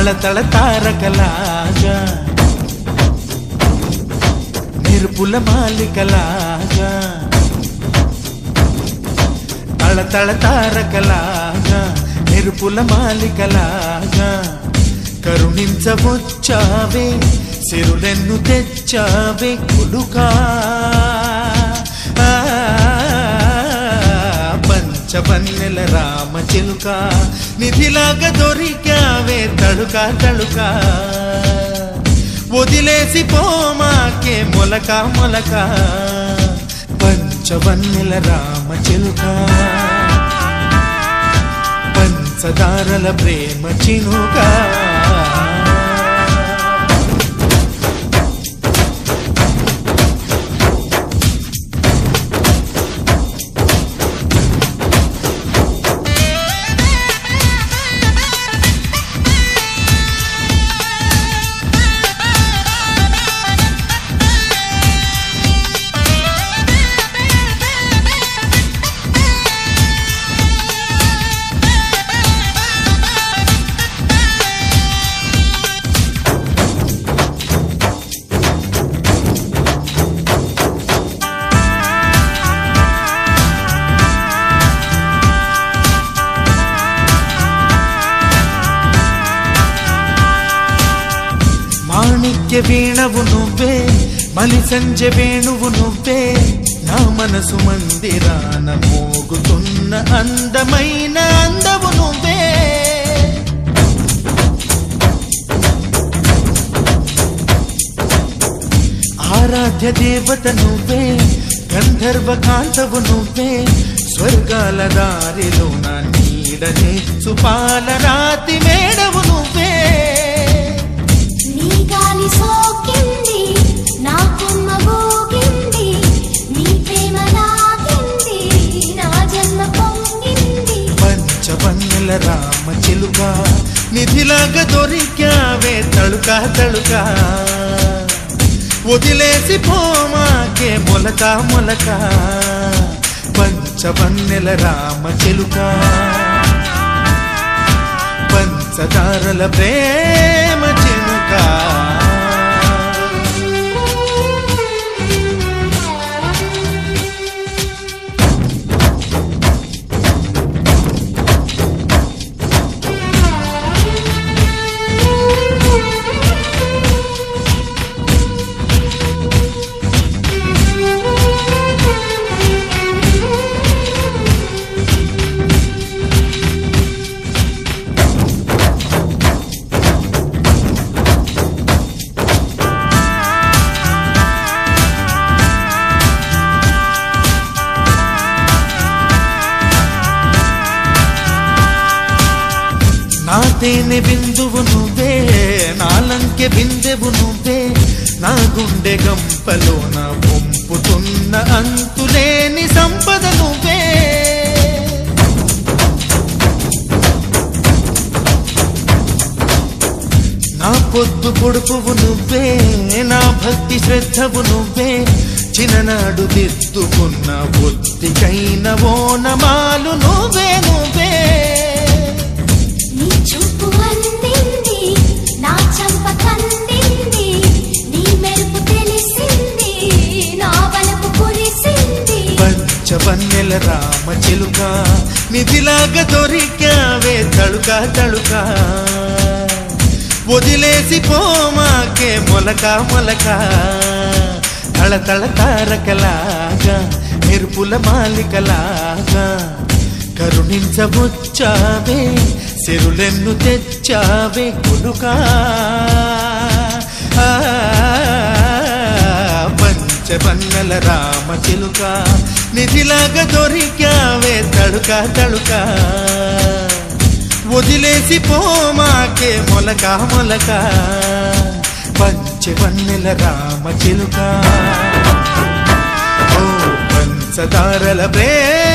తళతళ తారకలాగా మెరుపుల మాలికలాగా తళతళ తారకలాగా మెరుపుల మాలికలాగా కరుణించవచ్చావే సిరులెన్ను తెచ్చావే కొలుకా ఆ, పంచవన్నెల రామ చిలుక నిధిలాగా దొరికావే తడుక తడుక వదిలేసి పోమాకే మొలక మొలక పంచవన్నెల రామ చిలుక పంచదారల ప్రేమ చినుక మాణిక్య వీణవు నువ్వే మలి సంజె వేణువు నువ్వే నా మనసు మందిరాన మోగుతున్న అందమైన అందవు నువ్వే ఆరాధ్య దేవత నువ్వే గంధర్వ కాంతవు నువ్వే స్వర్గాల దారిలో నా నీడనే సుపాల రాతి మేడవు నువ్వే నీ గాలి సోకింది నా కొమ్మ గోగింది నీ ప్రేమ నాకింది నా జన్మ పొంగింది పంచవన్నెల రామ చిలుక నిధిలాగా దొరికావే తడుక తడుక వదిలేసి పోమాకే మొలక మొలక పంచవన్నెల రామ చిలుక పంచదారల ప్రేమ చినుక నా తేనె బిందువు నువ్వే నాలంకె బిందెవు నువ్వే నా గుండె గంపలోన వంపుతున్న అంతులేని సంపద నువ్వే నా పొద్దు పొడుపువు నువ్వే నా భక్తి శ్రద్ధవు నువ్వే చిన్ననాడు దిద్దుకున్న బుద్ధికైన ఓనమాలు నువ్వే నువ్వే నీ చూపు అందింది నా చంప కందింది నీ మెరుపు తెలిసింది నా వలపు కురిసింది పంచవన్నెల రామ చిలుక నిధిలాగా దొరికావే తడుక తడుక వదిలేసి పోమాకే మొలక మొలక తళతళ తారకలాగా మెరుపుల మాలికలాగా కరుణించవచ్చావే సిరులెన్ను తెచ్చావే కొలుకా ఆ, పంచవన్నెల రామ చిలుక నిధిలాగా దొరికావే తడుక తడుక వదిలేసి పోమాకే మొలక మొలక పంచవన్నెల రామ చిలుక ఓ పంచదారల ప్రేమ